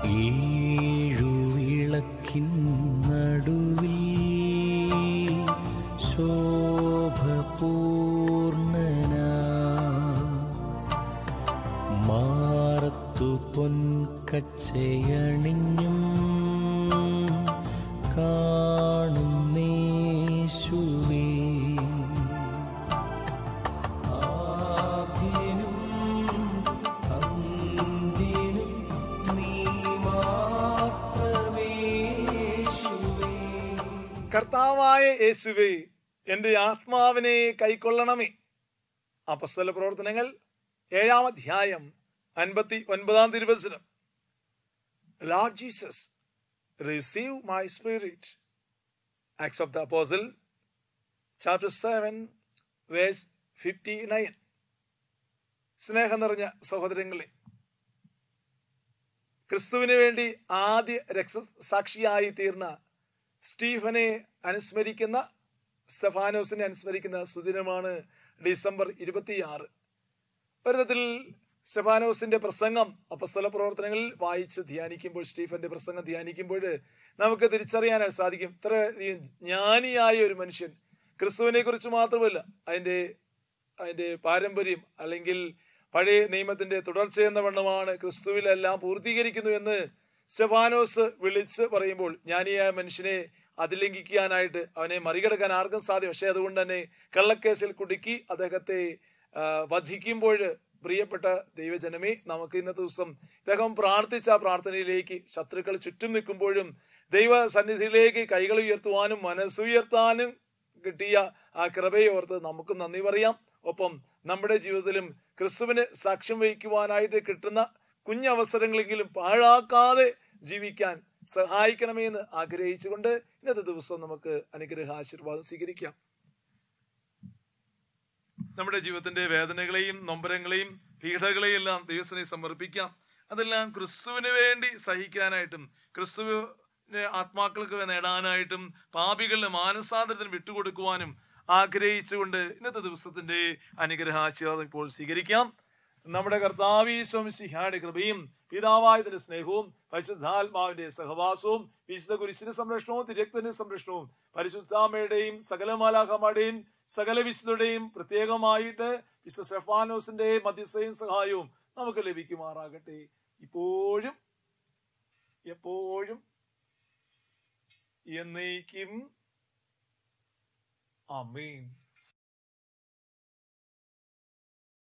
ഏഴു വിളക്കിൻ നടുവിൽ ശോഭപൂർണനാ മാറത്തു പൊൻകച്ചയണിഞ്ഞും കാണുന്നേശുവേ ആദ്യനും അന്ത്യനും നീ മാത്രമേ യേശുവേ. കർത്താവായ യേശുവേ എന്റെ ആത്മാവിനെ കൈക്കൊള്ളണമേ അപസ്വല പ്രവർത്തനങ്ങൾ ഏഴാം അധ്യായം അൻപത്തി ഒൻപതാം തിരുവചനം Lord Jesus receive my spirit acts of the apostle chapter seven verse fifty nine സ്നേഹം നിറഞ്ഞ സഹോദരങ്ങളെ ക്രിസ്തുവിന് വേണ്ടി ആദ്യ രക്തസാക്ഷിയായി തീർന്ന സ്റ്റീഫനെ അനുസ്മരിക്കുന്ന സ്തഫാനോസിനെ അനുസ്മരിക്കുന്ന സുദിനമാണ് ഡിസംബർ ഇരുപത്തിയാറ് ഒരു വിധത്തിൽ സ്റ്റെഫാനോസിന്റെ പ്രസംഗം അപ്പസ്തല പ്രവർത്തനങ്ങളിൽ വായിച്ച് ധ്യാനിക്കുമ്പോൾ സ്റ്റീഫന്റെ പ്രസംഗം ധ്യാനിക്കുമ്പോൾ നമുക്ക് തിരിച്ചറിയാനായി സാധിക്കും ഇത്ര ജ്ഞാനിയായ ഒരു മനുഷ്യൻ ക്രിസ്തുവിനെ കുറിച്ച് മാത്രമല്ല അതിന്റെ അതിന്റെ പാരമ്പര്യം അല്ലെങ്കിൽ പഴയ നിയമത്തിന്റെ തുടർച്ച എന്ന വണ്ണമാണ് ക്രിസ്തുവിലെല്ലാം പൂർത്തീകരിക്കുന്നു എന്ന് സ്റ്റെഫാനോസ് വിളിച്ച് പറയുമ്പോൾ ജ്ഞാനിയായ മനുഷ്യനെ അതിലംഘിക്കാനായിട്ട് അവനെ മറികടക്കാൻ ആർക്കും സാധ്യം പക്ഷെ അതുകൊണ്ട് തന്നെ കള്ളക്കേസിൽ കുടുക്കി അദ്ദേഹത്തെ ആ, വധിക്കുമ്പോൾ പ്രിയപ്പെട്ട ദൈവജനമേ നമുക്ക് ഇന്നത്തെ ദിവസം ഇദ്ദേഹം പ്രാർത്ഥിച്ച ആ പ്രാർത്ഥനയിലേക്ക് ശത്രുക്കൾ ചുറ്റും നിൽക്കുമ്പോഴും ദൈവ സന്നിധിയിലേക്ക് കൈകൾ ഉയർത്തുവാനും മനസ്സുയർത്താനും കിട്ടിയ ആ കൃപയെ ഓർത്ത് നമുക്ക് നന്ദി പറയാം ഒപ്പം നമ്മുടെ ജീവിതത്തിലും ക്രിസ്തുവിന് സാക്ഷ്യം വഹിക്കുവാനായിട്ട് കിട്ടുന്ന കുഞ്ഞവസരങ്ങളെങ്കിലും പാഴാക്കാതെ ജീവിക്കാൻ സഹായിക്കണമേ എന്ന് ആഗ്രഹിച്ചുകൊണ്ട് ഇന്നത്തെ ദിവസം നമുക്ക് അനുഗ്രഹ ആശീർവാദം സ്വീകരിക്കാം നമ്മുടെ ജീവിതത്തിന്റെ വേദനകളെയും നൊമ്പരങ്ങളെയും പീഡകളെയും എല്ലാം ദൈവത്തിനെ സമർപ്പിക്കാം അതെല്ലാം ക്രിസ്തുവിന് വേണ്ടി സഹിക്കാനായിട്ടും ക്രിസ്തുവിനെ ആത്മാക്കൾക്ക് നേടാനായിട്ടും പാപികളുടെ മാനസാന്തരത്തിന് വിട്ടുകൊടുക്കുവാനും ആഗ്രഹിച്ചുകൊണ്ട് ഇന്നത്തെ ദിവസത്തിന്റെ അനുഗ്രഹാശീർവാദം ഇപ്പോൾ സ്വീകരിക്കാം നമ്മുടെ കർത്താവീശ്വംസിഹായുടെ കൃപയും പിതാവായതിന്റെ സ്നേഹവും പരിശുദ്ധാത്മാവിന്റെ സഹവാസവും വിശുദ്ധ കുരിശിന്റെ സംരക്ഷണവും തിരക്തന്റെ സംരക്ഷണവും പരിശുദ്ധാമയുടെയും സകല മാലാഹമാരുടെയും സകല വിശുദ്ധയുടെയും പ്രത്യേകമായിട്ട് വിശുദ്ധ സെഫാനോസിന്റെ മധ്യസ്ഥയും സഹായവും നമുക്ക് ലഭിക്കുമാറാകട്ടെ ഇപ്പോഴും എപ്പോഴും എന്നേക്കും അമീൻ